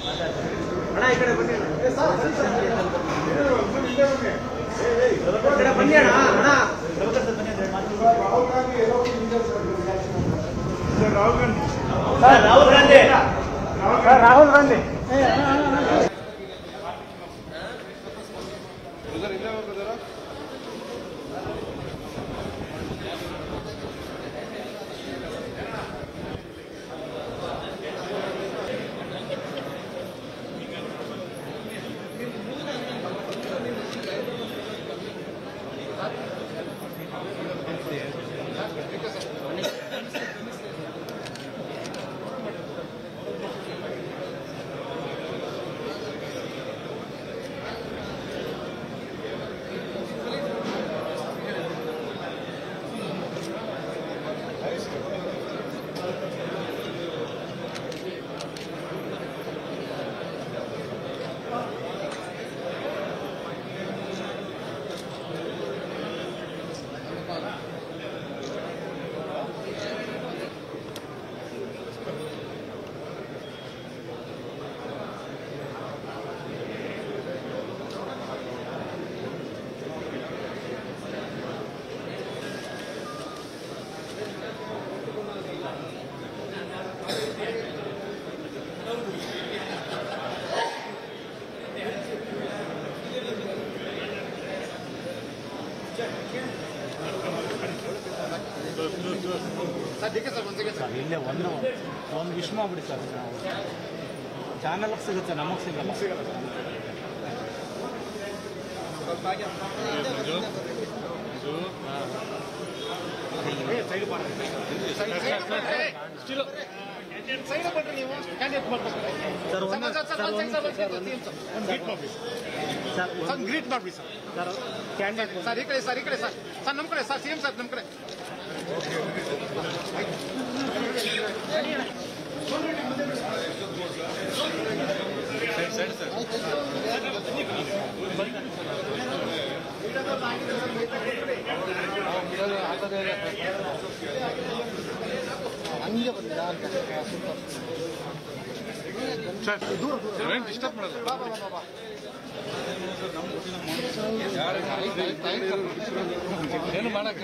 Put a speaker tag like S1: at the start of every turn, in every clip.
S1: ಅಣ್ಣ ಈ ಕಡೆ ಬನ್ನಿ ಅಣ್ಣ. ಈ ಕಡೆ ಬನ್ನಿ ಅಣ್ಣ ಅಣ್ಣ sir, Rahul Gandhi sir, Rahul Gandhi
S2: sir ಇಲ್ಲೇ ಒಂದು ಒಂದು ವಿಶ್ ಮಾಡ್ಬಿಡಿ ಸರ್ ನಾವು ಚಾನಲ್ಗೆ ಸಿಗುತ್ತೆ ನಮಗೆ ಸಿಗಲ್ಲ ಸರ್ ಒಂದು ಸರ್ ಒಂದು ಸರ್
S3: ಗ್ರೀಟ್ ಮಾಡ್ಬಿಡಿ ಸರ್
S2: ಸರ್ ಕ್ಯಾಂಡಿಡೇಟ್
S3: ಸರ್ ಈ ಕಡೆ ಸರ್ ಈ ಕಡೆ ಸರ್ ಸರ್ ನಮ್ಮ ಕಡೆ ಸರ್ ಸಿಎಂ ಸರ್ ನಮ್ಮ ಕಡೆ ಸರ್ ಏನು ಡಿಸ್ಟರ್ಬ್ ಮಾಡಲ್ಲ ಬಾ ಬಾ ಬಾ ಬಾ ಏನು ಮಾಡಕ್ಕ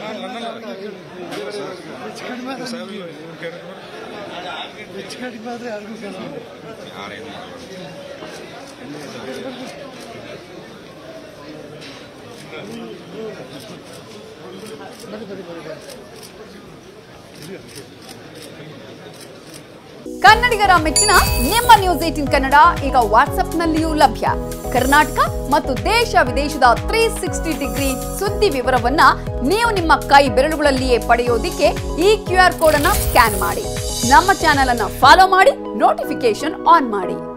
S4: ಕನ್ನಡಿಗರ ಮೆಚ್ಚಿನ ನಿಮ್ಮ ನ್ಯೂಸ್ ಏಟಿನ್ ಕನ್ನಡ ಈಗ ವಾಟ್ಸ್ಆಪ್ನಲ್ಲಿಯೂ ಲಭ್ಯ ಕರ್ನಾಟಕ ಮತ್ತು ದೇಶ ವಿದೇಶದ ತ್ರೀ ಸಿಕ್ಸ್ಟಿ ಡಿಗ್ರಿ ಸುದ್ದಿ ವಿವರವನ್ನ ನೀವು ನಿಮ್ಮ ಕೈ ಬೆರಳುಗಳಲ್ಲಿಯೇ ಪಡೆಯೋದಿಕ್ಕೆ ಈ ಕ್ಯೂ ಆರ್ ಕೋಡ್ ಅನ್ನ ಸ್ಕ್ಯಾನ್ ಮಾಡಿ ನಮ್ಮ ಚಾನೆಲ್ ಅನ್ನ ಫಾಲೋ ಮಾಡಿ ನೋಟಿಫಿಕೇಶನ್ ಆನ್ ಮಾಡಿ